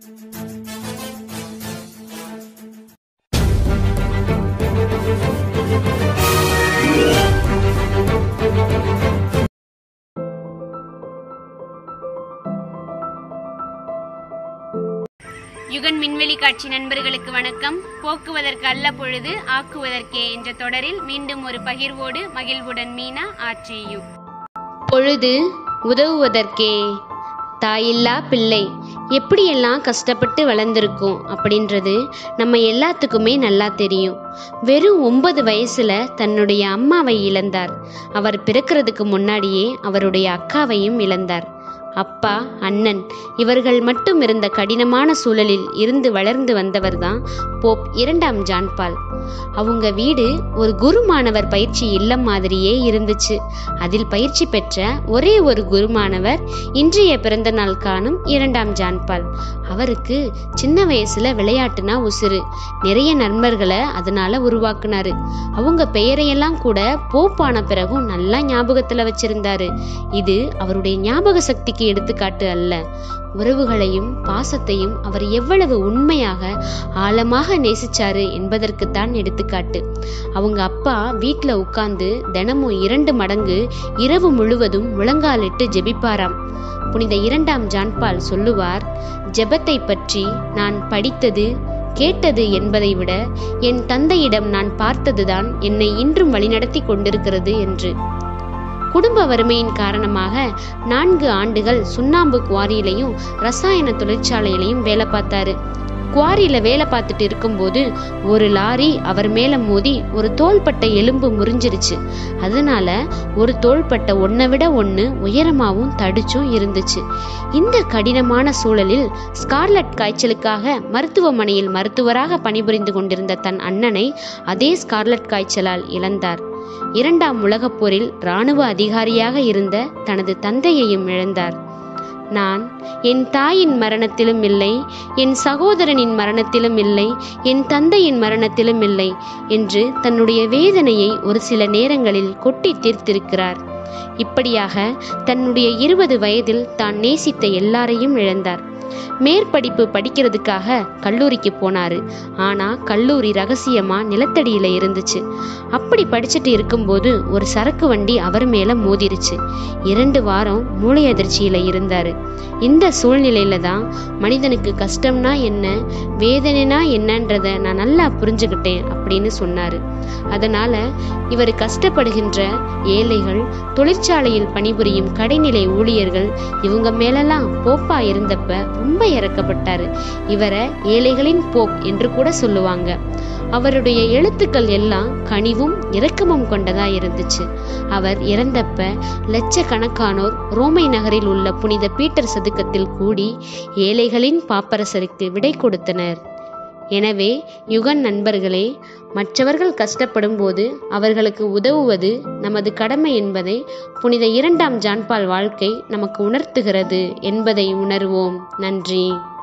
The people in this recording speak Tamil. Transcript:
யுகன் விண்வெளி காட்சி நண்பர்களுக்கு வணக்கம் போக்குவதற்கு அல்ல பொழுது ஆக்குவதற்கே என்ற தொடரில் மீண்டும் ஒரு பகிர்வோடு மகிழ்வுடன் மீனா ஆர்டியு பொழுது உதவுவதற்கே தாயில்லா பிள்ளை எப்படியெல்லாம் கஷ்டப்பட்டு வளர்ந்துருக்கும் அப்படின்றது நம்ம எல்லாத்துக்குமே நல்லா தெரியும் வெறும் ஒன்பது வயசுல தன்னுடைய அம்மாவை இழந்தார் அவர் பிறக்கிறதுக்கு முன்னாடியே அவருடைய அக்காவையும் இழந்தார் அப்பா அண்ணன் இவர்கள் மட்டும் இருந்த கடினமான சூழலில் இருந்து வளர்ந்து வந்தவர்தான் போப் இரண்டாம் ஜான்பால் அவங்க வீடு ஒரு குரு மாணவர் பயிற்சி இல்லம் மாதிரியே இருந்துச்சு அதில் பயிற்சி பெற்ற ஒரே ஒரு குரு மாணவர் இன்றைய பிறந்த நாள் காணும் இரண்டாம் ஜான்பால் அவருக்கு சின்ன வயசுல விளையாட்டுனா உசுறு நிறைய நண்பர்களை அதனால உருவாக்குனாரு அவங்க பெயரையெல்லாம் கூட போப்பான பிறகும் நல்லா ஞாபகத்துல வச்சிருந்தாரு இது அவருடைய ஞாபக சக்திக்கு எடுத்துக்காட்டு அல்ல உறவுகளையும் பாசத்தையும் அவர் எவ்வளவு உண்மையாக ஆழமாக நேசிச்சாரு என்பதற்குத்தான் எடுத்துக்காட்டு அவங்க அப்பா வீட்ல உட்கார்ந்து தினமும் இரண்டு மடங்கு இரவு முழுவதும் முழங்காலிட்டு ஜெபிப்பாராம் புனித இரண்டாம் ஜான்பால் சொல்லுவார் ஜெபத்தை பற்றி நான் படித்தது கேட்டது என்பதை விட என் தந்தையிடம் நான் பார்த்ததுதான் என்னை இன்றும் வழிநடத்தி கொண்டிருக்கிறது என்று குடும்ப வறுமையின் காரணமாக நான்கு ஆண்டுகள் சுண்ணாம்பு குவாரியிலையும் ரசாயன தொழிற்சாலையிலையும் வேலை பார்த்தாரு குவாரியில வேலை பார்த்துட்டு இருக்கும்போது ஒரு லாரி அவர் மேல மோதி ஒரு தோள்பட்ட எலும்பு முறிஞ்சிருச்சு அதனால ஒரு தோள்பட்ட ஒன்றை விட ஒன்று உயரமாகவும் தடிச்சும் இருந்துச்சு இந்த கடினமான சூழலில் ஸ்கார்லட் காய்ச்சலுக்காக மருத்துவமனையில் மருத்துவராக பணிபுரிந்து கொண்டிருந்த தன் அண்ணனை அதே ஸ்கார்லட் காய்ச்சலால் இழந்தார் இரண்டாம் உலகப் போரில் இராணுவ அதிகாரியாக இருந்த தனது தந்தையையும் இழந்தார் நான் என் தாயின் மரணத்திலும் இல்லை என் சகோதரனின் மரணத்திலும் இல்லை என் தந்தையின் மரணத்திலும் இல்லை என்று தன்னுடைய வேதனையை ஒரு சில நேரங்களில் கொட்டி தீர்த்திருக்கிறார் இப்படியாக தன்னுடைய இருபது வயதில் தான் நேசித்த எல்லாரையும் இழந்தார் மேற்படிப்பு படிக்கிறதுக்காக கல்லூரிக்கு போனாரு ஆனா கல்லூரி ரகசியமா நிலத்தடியில இருந்துச்சு அப்படி படிச்சுட்டு இருக்கும்போது ஒரு சரக்கு வண்டி அவர் மேல மோதிருச்சு இரண்டு வாரம் மூளை அதிர்ச்சியில இருந்தாரு இந்த சூழ்நிலையில தான் மனிதனுக்கு கஷ்டம்னா என்ன வேதனைனா என்னன்றத நான் நல்லா புரிஞ்சுக்கிட்டேன் அப்படின்னு சொன்னாரு அதனால இவர் கஷ்டப்படுகின்ற ஏழைகள் தொழிற்சாலையில் பணிபுரியும் கடைநிலை ஊழியர்கள் இவங்க மேலெல்லாம் போப்பா இருந்தப்ப ரொம்ப இறக்கப்பட்டாரு இவரை ஏழைகளின் போப் என்று கூட சொல்லுவாங்க அவருடைய எழுத்துக்கள் எல்லாம் கனிவும் இரக்கமும் கொண்டதா இருந்துச்சு அவர் இறந்தப்ப லட்சக்கணக்கானோர் ரோமை நகரில் உள்ள புனித பீட்டர் சதுக்கத்தில் கூடி ஏழைகளின் பாப்பரசருக்கு விடை கொடுத்தனர் எனவே யுகன் நண்பர்களே மற்றவர்கள் கஷ்டப்படும் போது அவர்களுக்கு உதவுவது நமது கடமை என்பதை புனித இரண்டாம் ஜான்பால் வாழ்க்கை நமக்கு உணர்த்துகிறது என்பதை உணர்வோம் நன்றி